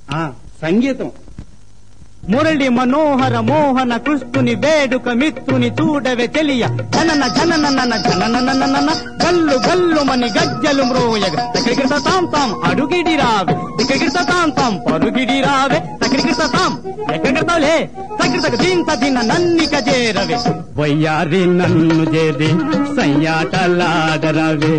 ఆ సంగీతం మురళి మనోహర మోహన కృష్ణుని వేడుక మిత్రుని చూడవే చెలియ జనన జనన నన జనన గల్లు గల్లు మని గజ్జలు మ్రోయగ తక్రికృత తాం తాం అడుగిడి రావే తిక్రికృత తాం తాం పరుగిడి రావే తక్రికృత తాం ఎక్కడికృతలే తక్రితక దీంత దిన నన్నిక చేరవే వయ్యారి నన్ను చేరి సయ్యాటలాడరవే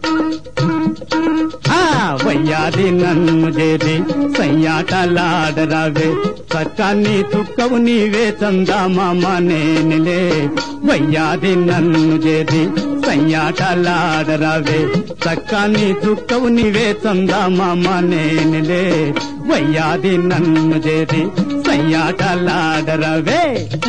ఆ వయ్యాది నన్ను చేరి సయ్యాటలాడరావే చక్కని తుక్కవు నీవే చందామామ నేనులే వయ్యాది నన్ను చేరి సయ్యాటలాడరావే చక్కని తుక్కవు నీవే చందామామ నేనులే వయ్యాది నన్ను చేరి సయ్యాటలాడరవే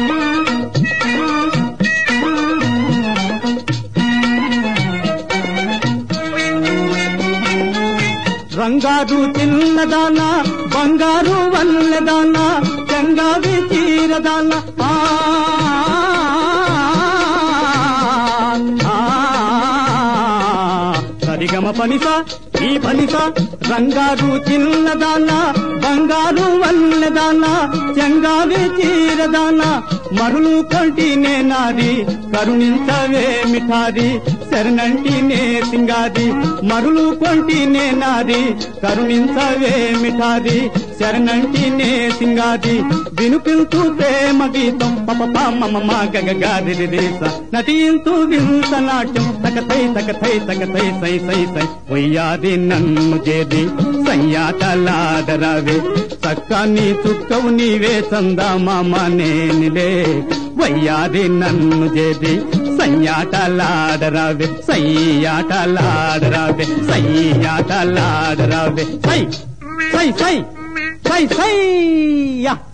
రంగారు చిన్నదానా బంగారు వల్లెదానా చంగావి చీరదానా ఆ, ఆ, సరిగమ పనిస ఈ పనిస రంగారు చిన్నదానా బంగారు వల్లెదానా చంగావి చీరదానా మరులు కొంటినే నాది కరుణించవే మిఠారి శరణంటినే సింగాది మరులు కొంటినే నాది కరుణించవే మిఠారి శరణంటినే సింగాది వినుపించు ప్రేమ గీతం పప మమ గగ గాది రేస నటించు వింత నాట్యం తకతై తకతై తకతై సై సై సై వయ్యాది నన్ను చేది సయ్యాటలాడరావే చక్కని చుక్కవు నీవే చందామామ నేనిలే వయ్యాది నన్ను చేది సయ్యాటలాడరావే సయ్యాటలాడరావే సయ్యాటలాడరావే సై సై సై సై సై యా